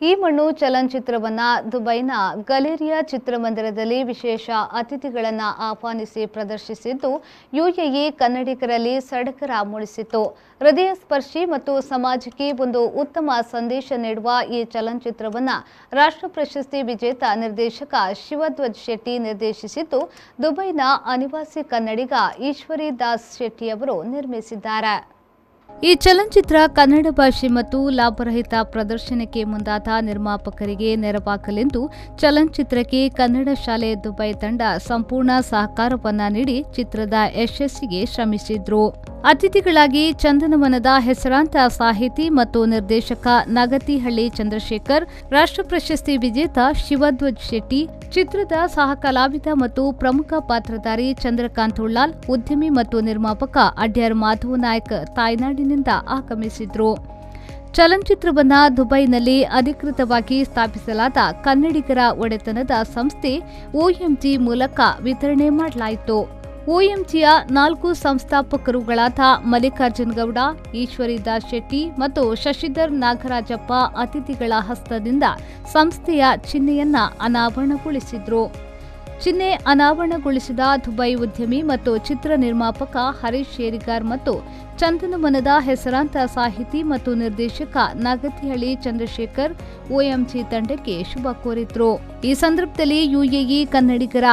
ಈ ಮಣ್ಣು ಚಲನಚಿತ್ರವನ್ನ ದುಬೈನ ಗಲೇರಿಯಾ ಚಿತ್ರಮಂದಿರದಲ್ಲಿ ವಿಶೇಷ ಅತಿಥಿಗಳನ್ನ ಆಹ್ವಾನಿಸಿ ಪ್ರದರ್ಶಿಸಿದ್ದು ಯುಎಇ ಕನ್ನಡಿಗರಲ್ಲಿ ಸಡಗರ ಮೂಡಿಸಿತು ಹೃದಯ ಸ್ಪರ್ಶಿ ಮತ್ತು ಸಮಾಜಕ್ಕೆ ಒಂದು ಉತ್ತಮ ಸಂದೇಶ ನೀಡುವ ಈ ಚಲನಚಿತ್ರವನ್ನ ರಾಷ್ಟ್ರ ಪ್ರಶಸ್ತಿ ವಿಜೇತ ನಿರ್ದೇಶಕ ಶಿವಧ್ವಜ್ ಶೆಟ್ಟಿ ನಿರ್ದೇಶಿಸಿದ್ದು ದುಬೈನ ಅನಿವಾಸಿ ಕನ್ನಡಿಗ ಈಶ್ವರಿ ದಾಸ್ ಶೆಟ್ಟಿ ಅವರು ನಿರ್ಮಿಸಿದ್ದಾರೆ ಈ ಚಲನಚಿತ್ರ ಕನ್ನಡ ಭಾಷೆ ಮತ್ತು ಲಾಭರಹಿತ ಪ್ರದರ್ಶನಕ್ಕೆ ಮುಂದಾದ ನಿರ್ಮಾಪಕರಿಗೆ ನೆರವಾಗಲೆಂದು ಚಲನಚಿತ್ರಕ್ಕೆ ಕನ್ನಡ ಶಾಲೆ ದುಬೈ ತಂಡ ಸಂಪೂರ್ಣ ಸಹಕಾರವನ್ನ ನೀಡಿ ಚಿತ್ರದ ಯಶಸ್ಸಿಗೆ ಶ್ರಮಿಸಿದ್ರು ಅತಿಥಿಗಳಾಗಿ ಚಂದನವನದ ಹೆಸರಾಂತ ಸಾಹಿತಿ ಮತ್ತು ನಿರ್ದೇಶಕ ನಗತಿಹಳ್ಳಿ ಚಂದ್ರಶೇಖರ್ ರಾಷ್ಟ್ರ ಪ್ರಶಸ್ತಿ ವಿಜೇತ ಶಿವಧ್ವಜ್ ಶೆಟ್ಟಿ ಚಿತ್ರದ ಸಹ ಕಲಾವಿದ ಮತ್ತು ಪ್ರಮುಖ ಪಾತ್ರಧಾರಿ ಚಂದ್ರಕಾಂತ್ ಉಳ್ಳಾಲ್ ಉದ್ಯಮಿ ಮತ್ತು ನಿರ್ಮಾಪಕ ಅಡ್ಯಾರ್ ಮಾಧವ ನಾಯ್ಕ್ ತಾಯ್ನಾಡಿನಿಂದ ಆಗಮಿಸಿದ್ರು ಚಲನಚಿತ್ರವನ್ನ ದುಬೈನಲ್ಲಿ ಅಧಿಕೃತವಾಗಿ ಸ್ಥಾಪಿಸಲಾದ ಕನ್ನಡಿಗರ ಒಡೆತನದ ಸಂಸ್ಥೆ ಒಎಂಜಿ ಮೂಲಕ ವಿತರಣೆ ಮಾಡಲಾಯಿತು ಒಎಂಜಿಯ ನಾಲ್ಕು ಸಂಸ್ಥಾಪಕರುಗಳಾದ ಮಲ್ಲಿಕಾರ್ಜುನ್ ಗೌಡ ಈಶ್ವರಿದಾಸ್ ಶೆಟ್ಟಿ ಮತ್ತು ಶಶಿಧರ್ ನಾಗರಾಜಪ್ಪ ಅತಿಥಿಗಳ ಹಸ್ತದಿಂದ ಸಂಸ್ಥೆಯ ಚಿಹ್ನೆಯನ್ನ ಅನಾವರಣಗೊಳಿಸಿದ್ರು ಚಿಹ್ನೆ ಅನಾವರಣಗೊಳಿಸಿದ ದುಬೈ ಉದ್ಯಮಿ ಮತ್ತು ಚಿತ್ರ ನಿರ್ಮಾಪಕ ಹರೀಶ್ ಶೇರಿಗಾರ್ ಮತ್ತು ಚಂದನವನದ ಹೆಸರಾಂತ ಸಾಹಿತಿ ಮತ್ತು ನಿರ್ದೇಶಕ ನಾಗತಿಹಳ್ಳಿ ಚಂದ್ರಶೇಖರ್ ಒಎಂಜಿ ತಂಡಕ್ಕೆ ಶುಭ ಕೋರಿದ್ರು ಈ ಸಂದರ್ಭದಲ್ಲಿ ಯುಎಇ ಕನ್ನಡಿಗರ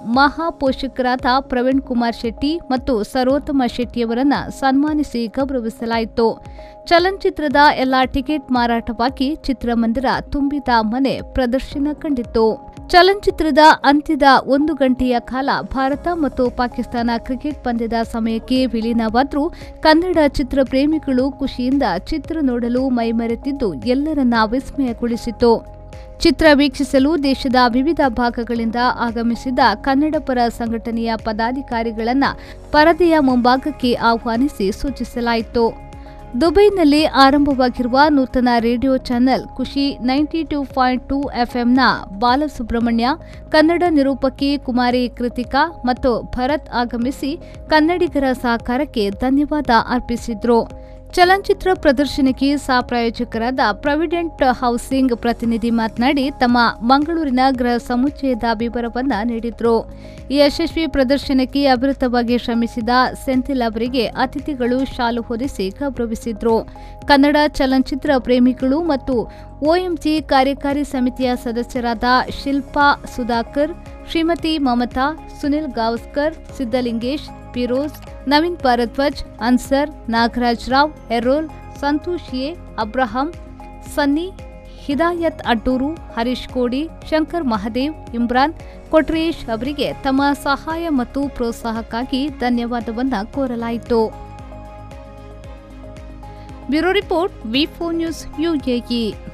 ಮಹಾಪೋಷಕರಾದ ಪ್ರವೀಣ್ ಕುಮಾರ್ ಶೆಟ್ಟಿ ಮತ್ತು ಸರೋತ್ತಮ ಶೆಟ್ಟಿಯವರನ್ನ ಸನ್ಮಾನಿಸಿ ಗೌರವಿಸಲಾಯಿತು ಚಲನಚಿತ್ರದ ಎಲ್ಲಾ ಟಿಕೆಟ್ ಮಾರಾಟವಾಗಿ ಚಿತ್ರಮಂದಿರ ತುಂಬಿದ ಮನೆ ಪ್ರದರ್ಶನ ಕಂಡಿತ್ತು ಚಲನಚಿತ್ರದ ಅಂತ್ಯದ ಒಂದು ಗಂಟೆಯ ಕಾಲ ಭಾರತ ಮತ್ತು ಪಾಕಿಸ್ತಾನ ಕ್ರಿಕೆಟ್ ಪಂದ್ಯದ ಸಮಯಕ್ಕೆ ವಿಲೀನವಾದರೂ ಕನ್ನಡ ಚಿತ್ರ ಪ್ರೇಮಿಗಳು ಖುಷಿಯಿಂದ ಚಿತ್ರ ನೋಡಲು ಮೈಮರೆತಿದ್ದು ಎಲ್ಲರನ್ನ ವಿಸ್ಮಯಗೊಳಿಸಿತು ಚಿತ್ರ ವೀಕ್ಷಿಸಲು ದೇಶದ ವಿವಿಧ ಭಾಗಗಳಿಂದ ಆಗಮಿಸಿದ ಕನ್ನಡ ಪರ ಸಂಘಟನೆಯ ಪದಾಧಿಕಾರಿಗಳನ್ನ ಪರದೆಯ ಮುಂಭಾಗಕ್ಕೆ ಆಹ್ವಾನಿಸಿ ಸೂಚಿಸಲಾಯಿತು ದುಬೈನಲ್ಲಿ ಆರಂಭವಾಗಿರುವ ನೂತನ radio channel Khushi ninety two point two ಎಫ್ಎಂನ ಬಾಲಸುಬ್ರಹ್ಮಣ್ಯ ಕನ್ನಡ ನಿರೂಪಕಿ ಕುಮಾರಿ ಕೃತಿಕಾ ಮತ್ತು ಭರತ್ ಆಗಮಿಸಿ ಕನ್ನಡಿಗರ ಸಹಕಾರಕ್ಕೆ ಧನ್ಯವಾದ ಅರ್ಪಿಸಿದ್ರು ಚಲನಚಿತ್ರ ಪ್ರದರ್ಶನಕ್ಕೆ ಸಹ ಪ್ರಾಯೋಜಕರಾದ ಪ್ರಾವಿಡೆಂಟ್ ಹೌಸಿಂಗ್ ಪ್ರತಿನಿಧಿ ಮಾತನಾಡಿ ತಮ್ಮ ಮಂಗಳೂರಿನ ಗೃಹ ಸಮುಚ್ಚಯದ ವಿವರವನ್ನ ನೀಡಿದ್ರು ಈ ಯಶಸ್ವಿ ಪ್ರದರ್ಶನಕ್ಕೆ ಅವಿರತವಾಗಿ ಶ್ರಮಿಸಿದ ಸೆಂಥಿಲ್ ಅವರಿಗೆ ಅತಿಥಿಗಳು ಶಾಲು ಹೊದಿಸಿ ಗೌರವಿಸಿದ್ರು ಕನ್ನಡ ಚಲನಚಿತ್ರ ಪ್ರೇಮಿಗಳು ಮತ್ತು ಒಎಂಜಿ ಕಾರ್ಯಕಾರಿ ಸಮಿತಿಯ ಸದಸ್ಯರಾದ Shilpa Sudhakar Shrimati Mamata Sunil Gavaskar Siddalingesh Firoz Naveen Bharadwaj Ansar Nagaraj Rao Errol Santosh A Abraham Sunny Hidayat Adduru Harish Kodi Shankar Mahadev Imran Kotresh ಅವರಿಗೆ ತಮ್ಮ ಸಹಾಯ ಮತ್ತು ಪ್ರೋತ್ಸಾಹಕ್ಕಾಗಿ ಧನ್ಯವಾದವನ್ನ ಕೋರಲಾಯಿತು bureau report V four news UAE